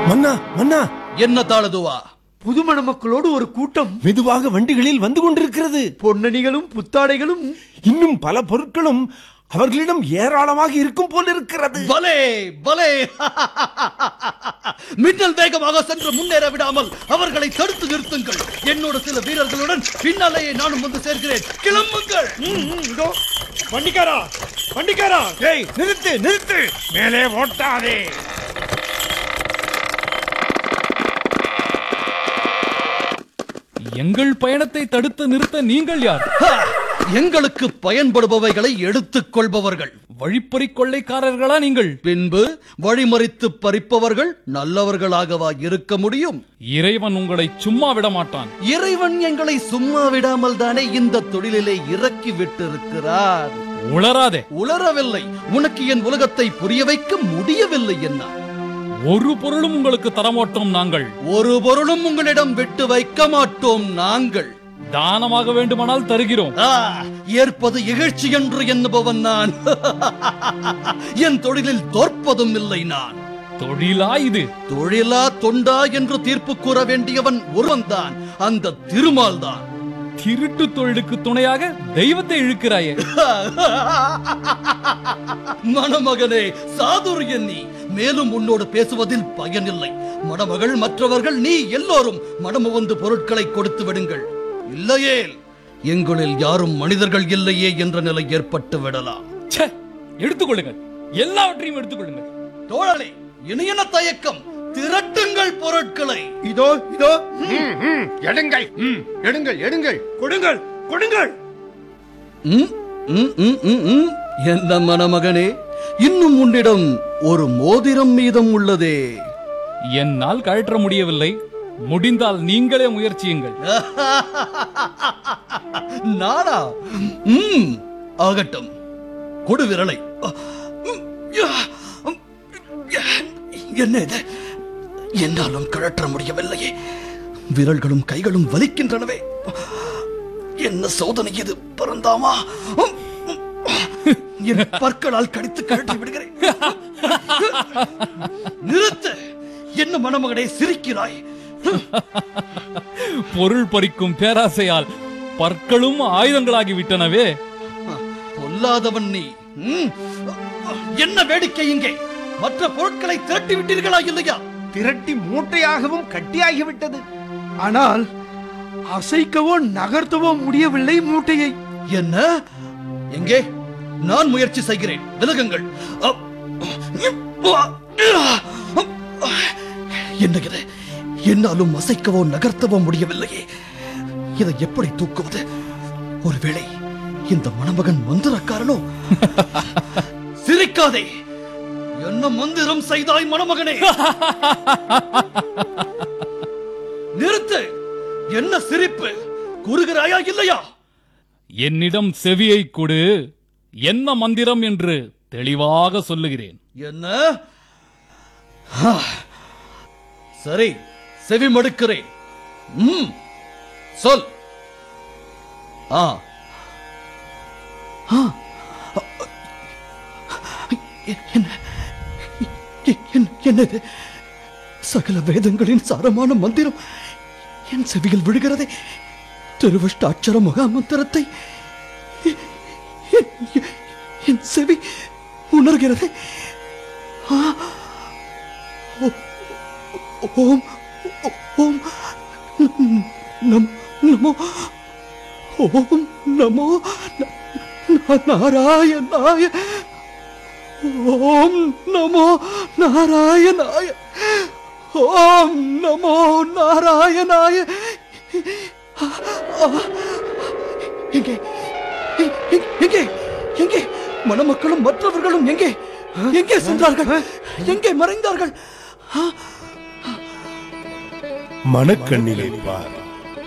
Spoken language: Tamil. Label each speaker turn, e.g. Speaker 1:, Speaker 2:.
Speaker 1: மன்னா மன்னா
Speaker 2: என்ன தாளதுவா
Speaker 3: புதுமண மக்களோடு ஒரு கூட்டம்
Speaker 1: மெதுவாக வண்டிகளில் வந்து கொண்டிருக்கிறது
Speaker 3: பொன்னணிகளும் புத்தாடைகளும்
Speaker 1: இன்னும் பல பொருட்களும் அவர்களிடம் ஏராளமாக இருக்கும் போல் இருக்கிறது
Speaker 2: பலே பலே மின்னல் வேகமாக சென்று முன்னேற விடாமல் அவர்களை தடுத்து நிறுத்துங்கள் என்னோட சில வீரர்களுடன் பின்னாலேயே நானும் வந்து சேர்க்கிறேன் கிளம்புங்கள்
Speaker 4: இதோ வண்டிக்காரா வண்டிக்காரா
Speaker 1: ஏய் நிறுத்து நிறுத்து
Speaker 4: மேலே ஓட்டாதே
Speaker 5: எங்கள் பயணத்தை தடுத்து நிறுத்த நீங்கள் யார்
Speaker 2: ஹா! எங்களுக்கு பயன்படுபவைகளை எடுத்துக் கொள்பவர்கள்
Speaker 5: வழிப்பறி கொள்ளைக்காரர்களா நீங்கள்
Speaker 2: பின்பு வழிமறித்து பறிப்பவர்கள் நல்லவர்களாகவா இருக்க முடியும்
Speaker 5: இறைவன் உங்களை சும்மா விட மாட்டான்
Speaker 2: இறைவன் எங்களை சும்மா விடாமல் தானே இந்த தொழிலிலே இறக்கி விட்டிருக்கிறார்
Speaker 5: உளராதே
Speaker 2: உளரவில்லை உனக்கு என் உலகத்தை புரிய வைக்க முடியவில்லை என்ன
Speaker 5: ஒரு பொருளும் உங்களுக்கு தரமாட்டோம் நாங்கள்
Speaker 2: ஒரு பொருளும் உங்களிடம் விட்டு வைக்க மாட்டோம் நாங்கள்
Speaker 5: தானமாக வேண்டுமானால் தருகிறோம்
Speaker 2: ஆ, ஏற்பது இகழ்ச்சி என்று எண்ணுபவன் நான் என் தொழிலில் தோற்பதும் இல்லை நான்
Speaker 5: தொழிலா இது
Speaker 2: தொழிலா தொண்டா என்று தீர்ப்பு கூற வேண்டியவன் ஒருவன்தான் அந்த திருமால் தான்
Speaker 5: திருட்டு தொழிலுக்கு துணையாக தெய்வத்தை இழுக்கிறாயே
Speaker 2: மணமகனே சாதுரியன் நீ மேலும் உன்னோடு பேசுவதில் பயனில்லை மணமகள் மற்றவர்கள் நீ எல்லோரும் மனமு வந்து பொருட்களை கொடுத்து விடுங்கள் இல்லையேல் எங்களில் யாரும் மனிதர்கள் இல்லையே என்ற நிலை ஏற்பட்டு விடலாம்
Speaker 5: ச்சே எடுத்துக்கொள்ளுங்கள் எல்லாவற்றையும் எடுத்துக்கொள்ளுங்கள்
Speaker 2: தோழலே இனி என்ன தயக்கம் திரட்டுங்கள் பொருட்களை
Speaker 3: இதோ இதோ
Speaker 4: ம், ம், எடுங்கள் ம், எடுங்கள் எடுங்கள் கொடுங்கள் கொடுங்கள்
Speaker 2: ம், ம், ம், ம், ம். என்ன மணமகனே இன்னும் உன்னிடம் ஒரு மோதிரம் மீதம் உள்ளதே
Speaker 5: என்னால் கழற்ற முடியவில்லை முடிந்தால் நீங்களே முயற்சியுங்கள்
Speaker 2: நானா ம் ஆகட்டும் கொடு விரலை என்ன இது என்னாலும் கழற்ற முடியவில்லையே விரல்களும் கைகளும் வலிக்கின்றனவே என்ன சோதனை இது பரந்தாமா என் பற்களால் கடித்து கழட்டி விடுகிறேன் நிறுத்து என்ன மணமகனே சிரிக்கிறாய்
Speaker 5: பொருள் பறிக்கும் பேராசையால் பற்களும் ஆயுதங்களாகி விட்டனவே
Speaker 2: பொல்லாதவன் நீ ம். என்ன வேடிக்கை இங்கே மற்ற பொருட்களை திரட்டி விட்டீர்களா இல்லையா
Speaker 3: திரட்டி மூட்டையாகவும் கட்டியாகிவிட்டது ஆனால் அசைக்கவோ நகர்த்தவோ முடியவில்லை மூட்டையை
Speaker 2: என்ன எங்கே நான் முயற்சி செய்கிறேன் விலகுங்கள் அ- என்ன இது என்னாலும் அசைக்கவோ நகர்த்தவோ முடியவில்லையே இதை எப்படி தூக்குவது ஒருவேளை இந்த மணமகன் மந்திரக்காரனோ சிரிக்காதே என்ன மந்திரம் செய்தாய் மணமகனே நிறுத்து என்ன சிரிப்பு கூறுகிறாயா இல்லையா
Speaker 5: என்னிடம் செவியை கொடு என்ன மந்திரம் என்று தெளிவாக சொல்லுகிறேன்
Speaker 2: என்ன ஆ, சரி செவி மடுக்கிறேன் ம் சொல் ஆ ஆ. என்ன என்ன- என்னது சகல வேதங்களின் சாரமான மந்திரம் என் செவியில் விழுகிறதே திருவஷ்டாட்சர மகா மந்திரத்தை என்- என்- என் செவி உணர்கிறது ஓம் ஓம் நம் நமோ ஓம் நமோ ந- ந- நாராயணாய ஓம் நமோ நாராயணாய ஓம் நமோ நாராயணாய எங்கே எ- எ- எங்கே எங்கே மணமக்களும் மற்றவர்களும் எங்கே எங்கே சென்றார்கள் எங்கே மறைந்தார்கள்
Speaker 1: மனக்கண்ணிலே பார்